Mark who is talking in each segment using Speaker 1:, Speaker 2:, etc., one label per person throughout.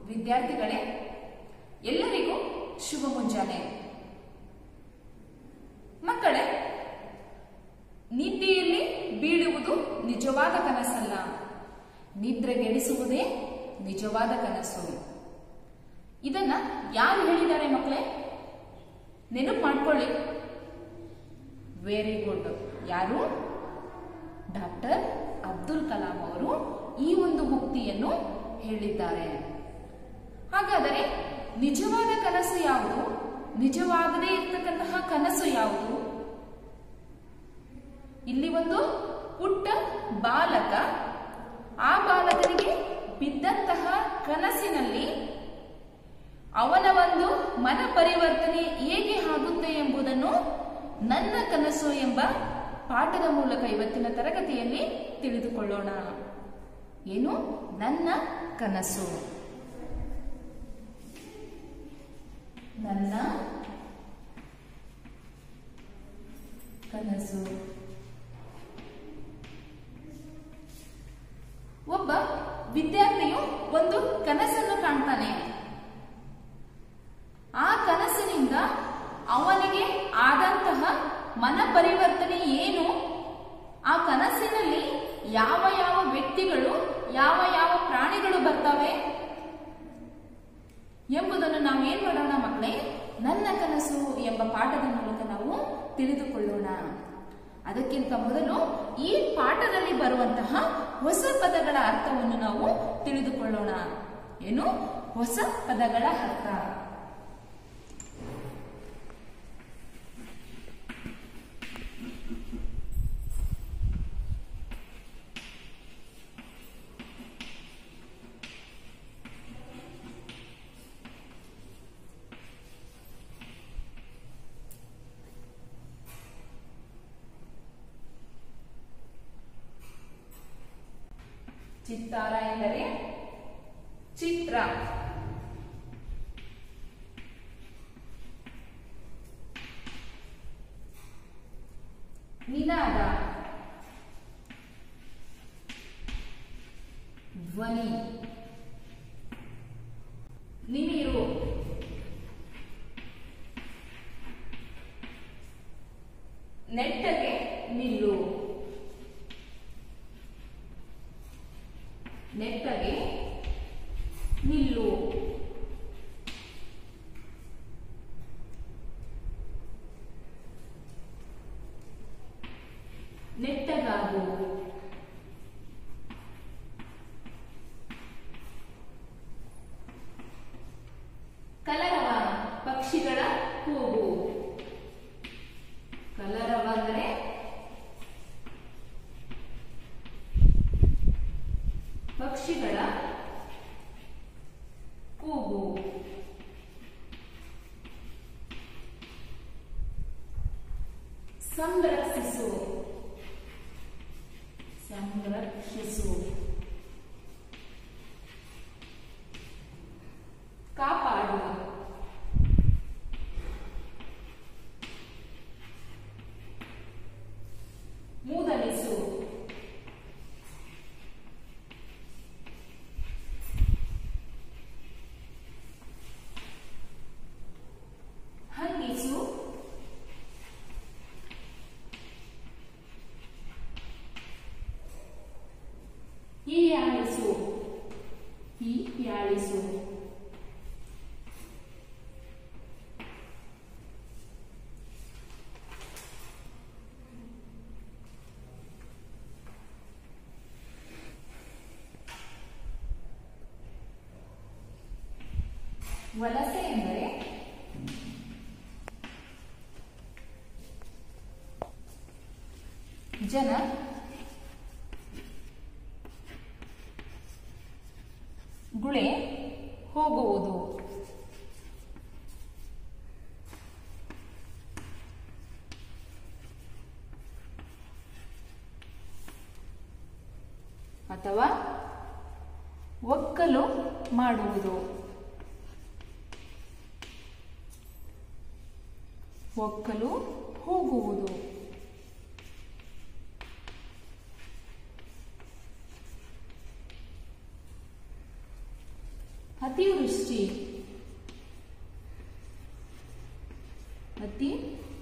Speaker 1: ವಿದ್ಯಾರ್ಥಿಗಳೇ ಎಲ್ಲರಿಗೂ ಶುಭ ಮುಂಜಾನೆ ಮಕ್ಕಳೇ ನಿದ್ದೆಯಲ್ಲಿ ಬೀಳುವುದು ನಿಜವಾದ ಕನಸಲ್ಲ ನಿದ್ರೆಗೆಡಿಸುವುದೇ ನಿಜವಾದ ಕನಸು ಇದನ್ನ ಯಾರು ಹೇಳಿದ್ದಾರೆ ಮಕ್ಕಳೇ ನೆನಪು ಮಾಡ್ಕೊಳ್ಳಿ ವೆರಿ ಗುಡ್ ಯಾರು ಡಾಕ್ಟರ್ ಅಬ್ದುಲ್ ಕಲಾಂ ಅವರು ಈ ಒಂದು ಮುಕ್ತಿಯನ್ನು ಹೇಳಿದ್ದಾರೆ ಹಾಗಾದರೆ ನಿಜವಾದ ಕನಸು ಯಾವುದು ನಿಜವಾಗದೇ ಇರ್ತಕ್ಕಂತಹ ಕನಸು ಯಾವುದು ಇಲ್ಲಿ ಒಂದು ಪುಟ್ಟ ಬಾಲಕ ಆ ಬಾಲಕನಿಗೆ ಬಿದ್ದಂತಹ ಕನಸಿನಲ್ಲಿ ಅವನ ಒಂದು ಮನ ಪರಿವರ್ತನೆ ಹೇಗೆ ಆಗುತ್ತೆ ಎಂಬುದನ್ನು ನನ್ನ ಕನಸು ಎಂಬ ಪಾಠದ ಮೂಲಕ ಇವತ್ತಿನ ತರಗತಿಯಲ್ಲಿ ತಿಳಿದುಕೊಳ್ಳೋಣ ಏನು ನನ್ನ ಕನಸು ನನ್ನ ಕನಸು ಒಬ್ಬ ವಿದ್ಯಾರ್ಥಿಯು ಒಂದು ಕನಸನ್ನು ಕಾಣ್ತಾನೆ ಆ ಕನಸಿನಿಂದ ಅವನಿಗೆ ಆದಂತಹ ಮನ ಪರಿವರ್ತನೆ ಏನು ಆ ಕನಸಿನಲ್ಲಿ ಯಾವ ಯಾವ ವ್ಯಕ್ತಿಗಳು ಯಾವ ಯಾವ ಪ್ರಾಣಿಗಳು ಬರ್ತವೆ ಎಂಬುದನ್ನು ನಾವು ಏನ್ ಮಾಡೋಣ ಮಕ್ಕಳೇ ನನ್ನ ಕನಸು ಎಂಬ ಪಾಠದ ಮೂಲಕ ನಾವು ತಿಳಿದುಕೊಳ್ಳೋಣ ಅದಕ್ಕಿಂತ ಮೊದಲು ಈ ಪಾಠದಲ್ಲಿ ಬರುವಂತಹ ಹೊಸ ಪದಗಳ ಅರ್ಥವನ್ನು ನಾವು ತಿಳಿದುಕೊಳ್ಳೋಣ ಏನು ಹೊಸ ಪದಗಳ ಅರ್ಥ ಚಿತ್ತಾರ ಎಂದರೆ ಚಿತ್ರ ನಿನಾದ ಧ್ವನಿ ನಿಮಿರು ನೆಟ್ಟಗೆ ನಿಲ್ಲು ನೆಟ್ಟಗೆ ನಿಲ್ಲು ನೆಟ್ಟಗಾಗು ಕಲರವ ಪಕ್ಷಿಗಳ ಕೂಗು ಕಲರವ ಅಂದರೆ ಪಕ್ಷಿಗಳ ಕೂಗು ಸಂರಕ್ಷಿಸು ಸಂರಕ್ಷಿಸು ಕಾಪಾಡು ಮೂದಲಿಸು ಹಂಗಿಸು ಹೀಯಾಳಿಸು ಹೀಯಾಳಿಸು ವಲಸೆ ಎಂದರೆ ಜನ ಗುಳೆ ಹೋಗುವುದು ಅಥವಾ ಒಕ್ಕಲು ಮಾಡುವುದು ಒಕ್ಕಲು ಹೋಗುವುದು ಅತಿವೃಷ್ಟಿ ಅತಿ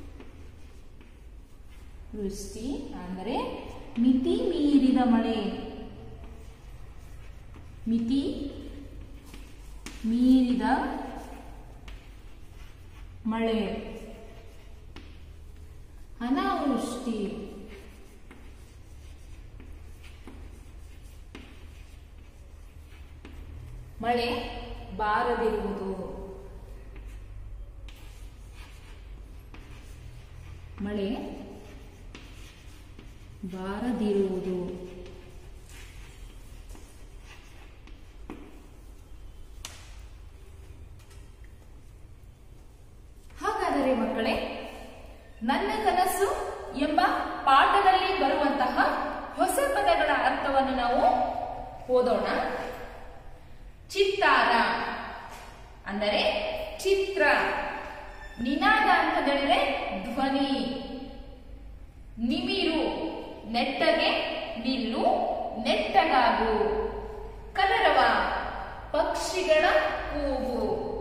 Speaker 1: ವೃಷ್ಟಿ ಅಂದರೆ ಮಿತಿ ಮೀರಿದ ಮಳೆ ಮಿತಿ ಮೀರಿದ ಮಳೆ ಅನಾವೃಷ್ಟಿ ಮಳೆ ಬಾರದಿರುವುದು ಮಳೆ ಬಾರದಿರುವುದು ಹಾಗಾದರೆ ಮಕ್ಕಳೇ ನನ್ನ ಕನಸು ಎಂಬ ಪಾಠದಲ್ಲಿ ಬರುವಂತಹ ಹೊಸ ಪದಗಳ ಅರ್ಥವನ್ನು ನಾವು ಓದೋಣ ಚಿತ್ತಾರ ಅಂದರೆ ಚಿತ್ರ ನಿನಾದ ಅಂತ ಹೇಳಿದ್ರೆ ಧ್ವನಿ ನಿಮಿರು ನೆಟ್ಟಗೆ ನಿಲ್ಲು ನೆಟ್ಟಗಾಗು ಕಲರವ ಪಕ್ಷಿಗಳ ಕೂಗು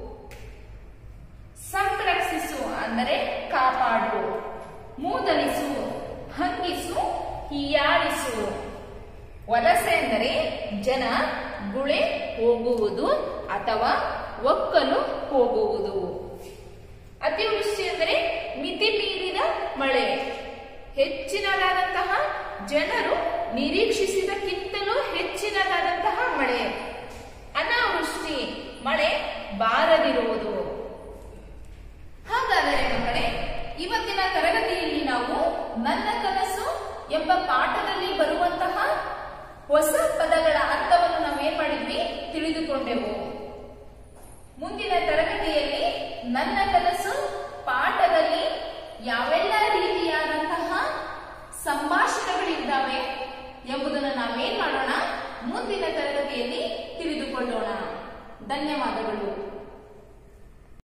Speaker 1: ಸಂರಕ್ಷಿಸು ಅಂದರೆ ಕಾಪಾಡು ಮೂದಲಿಸು ಹಂಗಿಸು ಹೀಯಾಳಿಸು ವಲಸೆ ಎಂದರೆ ಜನ ಗುಳೆ ಹೋಗುವುದು ಅಥವಾ ಒಕ್ಕಲು ಹೋಗುವುದು ಅತಿವೃಷ್ಟಿ ಎಂದರೆ ಮಿತಿ ಮೀರಿದ ಮಳೆ ಹೆಚ್ಚಿನದಾದಂತಹ ಜನರು ನಿರೀಕ್ಷಿಸಿದಕ್ಕಿಂತಲೂ ಹೆಚ್ಚಿನದಾದಂತಹ ಮಳೆ ಅನಾವೃಷ್ಟಿ ಮಳೆ ಬಾರದಿರುವುದು ಹಾಗಾದರೆ ಮಕ್ಕಳೇ ಇವತ್ತಿನ ತರಗತಿಯಲ್ಲಿ ನಾವು ನನ್ನ ಕನಸು ಎಂಬ ಪಾಠದಲ್ಲಿ ಬರುವಂತಹ ಹೊಸ ಪದಗಳ ಅರ್ಥವನ್ನು ನಾವೇನ್ ಮಾಡಿದ್ವಿ ತಿಳಿದುಕೊಂಡೆವು ಮುಂದಿನ ತರಗತಿಯಲ್ಲಿ ನನ್ನ ಕನಸು ಪಾಠದಲ್ಲಿ ಯಾವೆಲ್ಲ ರೀತಿಯಾದಂತಹ ಸಂಭಾಷಣೆಗಳಿದ್ದಾವೆ ಎಂಬುದನ್ನು ನಾವೇನ್ ಮಾಡೋಣ ಮುಂದಿನ ತರಗತಿಯಲ್ಲಿ ತಿಳಿದುಕೊಳ್ಳೋಣ ಧನ್ಯವಾದಗಳು